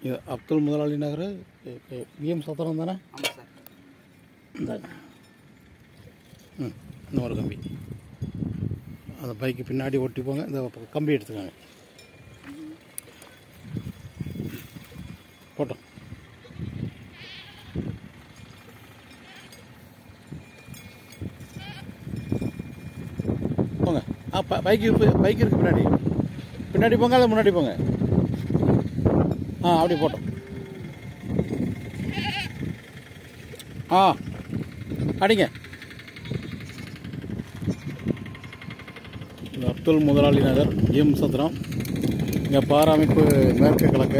இது அப்துல் முதலாளி நகர் விஎம் சத்திரம் தானே ஆமாம் சார் இந்தாங்க ம் இன்னொரு கம்பி அந்த பைக்கு பின்னாடி ஒட்டி போங்க இந்த பக்கம் கம்பி எடுத்துக்கோங்க போட்டோம் போங்க ஆ ப பைக்கு இருக்கு- பைக் இருக்கு பின்னாடி பின்னாடி போங்க அதை முன்னாடி போங்க ஆ அப்படி போட்டோம் ஆ அடிங்க இது அப்துல் முதலாளி நகர் ஜிஎம் சத்திரம் இங்கே பாராமைப்பு மேற்கு கிழக்கு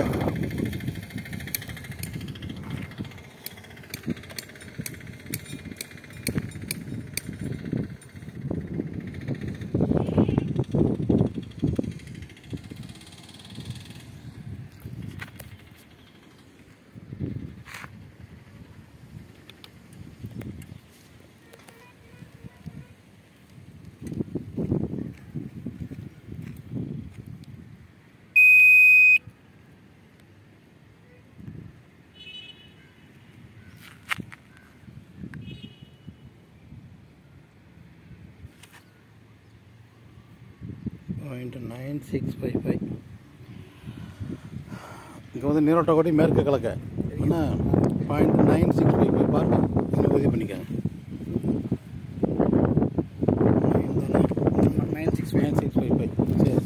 point nine six five five இங்கே வந்து நீரோட்ட கோடி மேற்கு கிழக்கு என்ன point nine six five five பாருங்க இங்கே உறுதி பண்ணிக்கோங்க nine six nine six five five சரி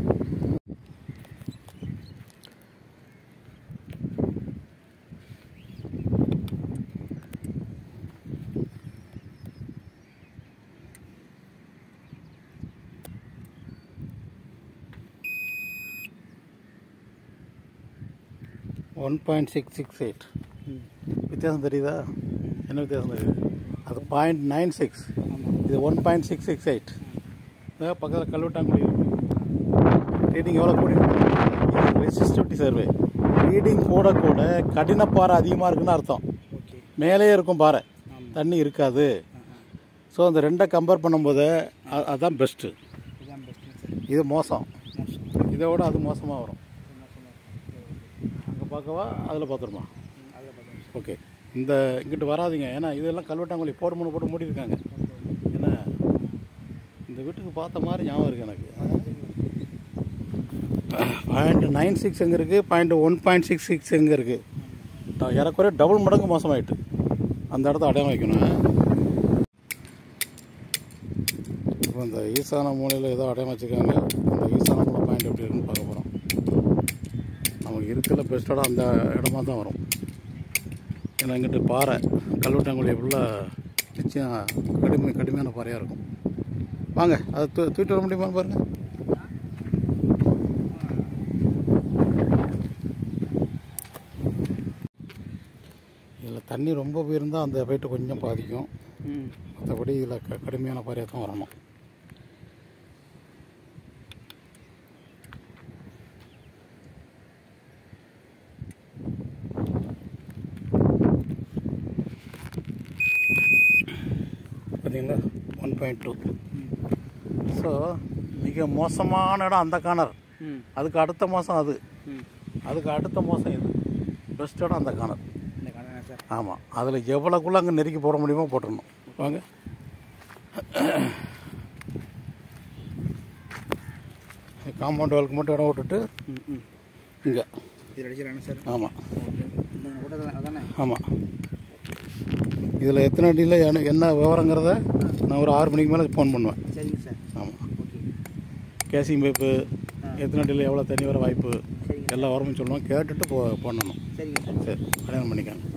one point six six eight வித்தியாசம் தெரியுதா என்ன வித்தியாசம் தெரியுது அது பாயிண்ட் நைன் சிக்ஸ் இது one point six six eight பக்கத்தில் கல்வெட்டாங்குடி இருக்கு ரீடிங் எவ்வளோ கூடி ரெசிஸ்டிவிட்டி சர்வே ரீடிங் கூட கூட கடினப்பாறை அதிகமாக இருக்குன்னு அர்த்தம் ஓகே மேலே இருக்கும் பாறை ஆமாம் தண்ணி இருக்காது ஸோ அந்த ரெண்டை கம்பேர் பண்ணும்போது அ- அதுதான் பெஸ்ட்டு இதுதான் பெஸ்ட்டு சார் இது மோசம் மோசம் இதை விட அது மோசமாக வரும் மோசமாக அங்கே பார்க்கவா அதில் பார்த்துருமா அதில் பார்த்தோம் ஓகே இந்த இங்கிட்டு வராதீங்க ஏன்னா இதெல்லாம் கல்வெட்டாங்குழி போட்டு மூணு போட்டு மூடி இருக்காங்க ஏன்னா இந்த வீட்டுக்கு பார்த்த மாதிரி ஞாபகம் இருக்குது எனக்கு பாயிண்ட் நைன் சிக்ஸ் எங்கே இருக்குது point one point six six எங்கே இருக்குது ஏறக்குறைய டபுள் மடங்கு மோசமாயிட்டு அந்த இடத்த அடையாளம் வைக்கணும் இப்போ இந்த ஈசான மூலையில் ஏதோ அடையாளம் வச்சுருக்காங்க அந்த ஈசான மூலை பாயிண்ட் எப்படி இருக்குன்னு பார்க்க போகிறோம் நமக்கு இருக்கிற பெஸ்ட்டோட அந்த இடமா தான் வரும் ஏன்னா இங்கிட்டு பாறை கல்வெட்டாங்குழி ஃபுல்லாக நிச்சயம் கடுமை கடுமையான பாறையாக இருக்கும் வாங்க அதை தூ தூக்கிட்டு வர முடியுமா பாருங்கள் இதில் தண்ணி ரொம்ப போயிருந்தால் அந்த போயிட்டு கொஞ்சம் பாதிக்கும் ம் மற்றபடி இதில் க கடுமையான பாறையாக தான் வரணும் பார்த்தீங்களா ஒன் பாயிண்ட் டூ ஸோ மிக மோசமான இடம் அந்த காணர் ம் அதுக்கு அடுத்த மாதம் அது ம் அதுக்கு அடுத்த மாதம் இது பெஸ்ட் இடம் அந்த காணர் இந்த கடை சார் ஆமாம் அதில் எவ்வளோக்குள்ள அங்கே நெருக்கி போட முடியுமோ போட்டுடணும் வாங்க காம்பவுண்ட் வேலுக்கு மட்டும் இடம் விட்டுட்டு ம் ம் இங்கே இதில் அடிச்சிடறாங்க சார் ஆமாம் இந்த கூட அதானே ஆமாம் இதில் எத்தனை அடியில் என்ன என்ன விவரங்கிறத நான் ஒரு ஆறு மணிக்கு மேலே ஃபோன் பண்ணுவேன் சரிங்க சார் ஆமாம் ஓகே கேசிங் பைப்பு ஆ. எத்தனை அடியில் எவ்வளோ தண்ணி வர வாய்ப்பு சரிங்க எல்லா விவரமும் சொல்லுவோம் கேட்டுட்டு போ பண்ணணும் சரிங்க சார் சரி கல்யாணம் பண்ணிக்கோங்க